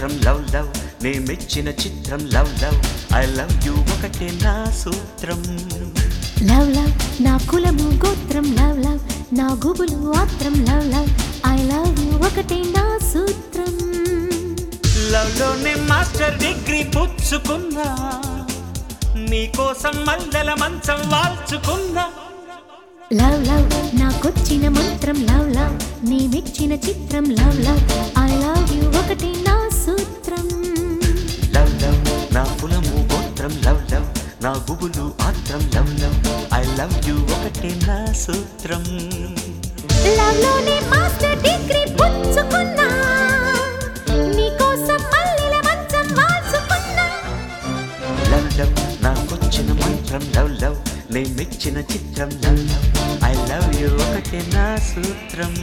చిత్రం love love నే మెచ్చిన చిత్రం love love I love you ఒకటే నా సూత్రం లవ్ లవ్ నా కులము గోత్రం లవ్ లవ్ నా గుబులు ఆత్రం love love I love you ఒకటే నా సూత్రం లవ్ లోనే మాస్టర్ డిగ్రీ పుచ్చుకున్నా నీకోసం మల్లెల మంచం వాల్చుకున్నా లవ్ లవ్ నాకొచ్చిన మంత్రం లవ్ లవ్ నీ మెచ్చిన చిత్రం love love I love you ఒకటే నా సూత్రం లవ్ లవ్ నా కులము గోత్రం లవ్ లవ్ నా గుబులు ఆత్రం love love I love you ఒకటే నా సూత్రం లవ్ లోనే మాస్టర్ డిగ్రీ పుచ్చుకున్నా నీకోసం మల్లెల మంచం వాల్చుకున్నా లవ్ లవ్ నాకొచ్చిన మంత్రం లవ్ లవ్ నే మెచ్చిన చిత్రం love love I love you ఒకటే నా సూత్రం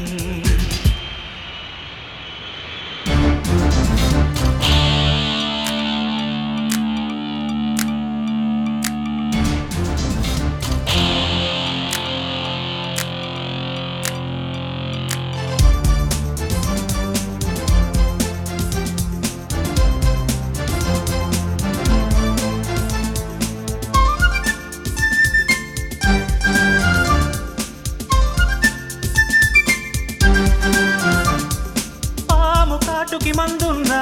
పాము కాటుకి మందున్నా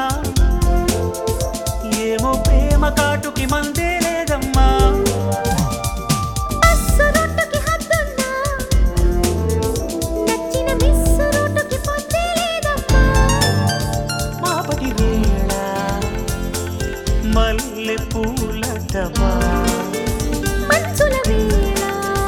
ఏమో ప్రేమ కాటుకి మందే లేదమ్మా బస్సు రూటుకి హద్దున్నా నచ్చిన మిస్సు రూటుకి పొద్దే లేదమ్మా మాపటి వేళ మల్లె పూల డబ్బా మంచుల వేళ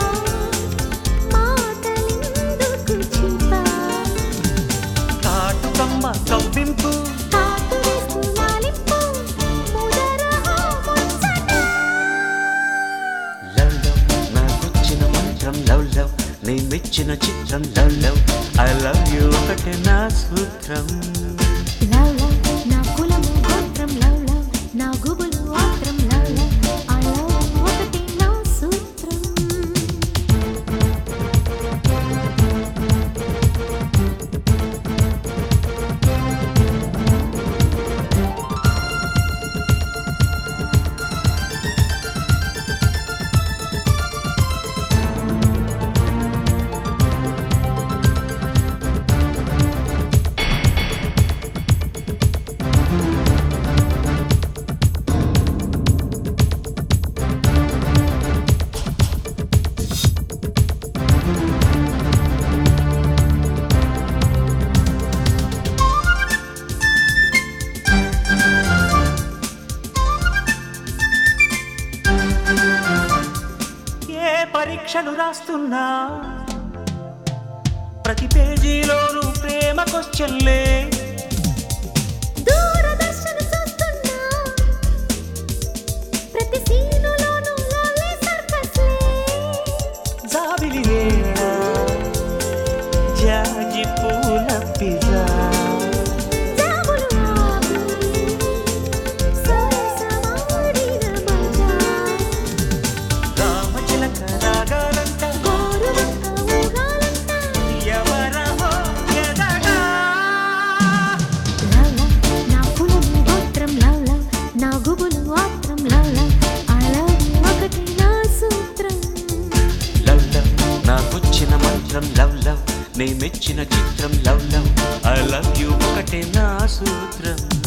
మాటలెందుకు చింతా కాటుకమ్మ కవ్వింపు కాటు వేస్తూ లాలింపు ముదరహో ముచ్చట లవ్ లవ్ నాకొచ్చిన మంత్రం లవ్ లవ్ నే మెచ్చిన చిత్రం love love I love you ఒకటే నా సూత్రం లవ్ లవ్ నా కులము గోత్రం లవ్ లవ్ నా గుబులు ఆత్రం లవ్ లవ్ ఐ లవ్ ఒకటి నా సూత్రం ఏ పరీక్షలు రాస్తున్నా ప్రతి పేజీలోనూ ప్రేమ క్వశ్చన్లే దూరదర్శన చూస్తున్నా ప్రతి సీనులోనూ లవ్లీ సర్కస్లే జాబిలి వేళ జాజి పూల పిజా జాబులు ఆపి సరసమాడిన మజా రామచిలక రాగాలంట గోరువంక ఊగాలంట ఎవరహో ఎదగా లవ్ లవ్ నా కులము గోత్రం లవ్ లవ్ నా గుబులు ఆత్రం లవ్ లవ్ ఐ లవ్ ఒకటి నా సూత్రం లవ్ లవ్ నాకొచ్చిన మంత్రం లవ్ లవ్ నే మెచ్చిన చిత్రం love love I love you ఒకటే నా సూత్రం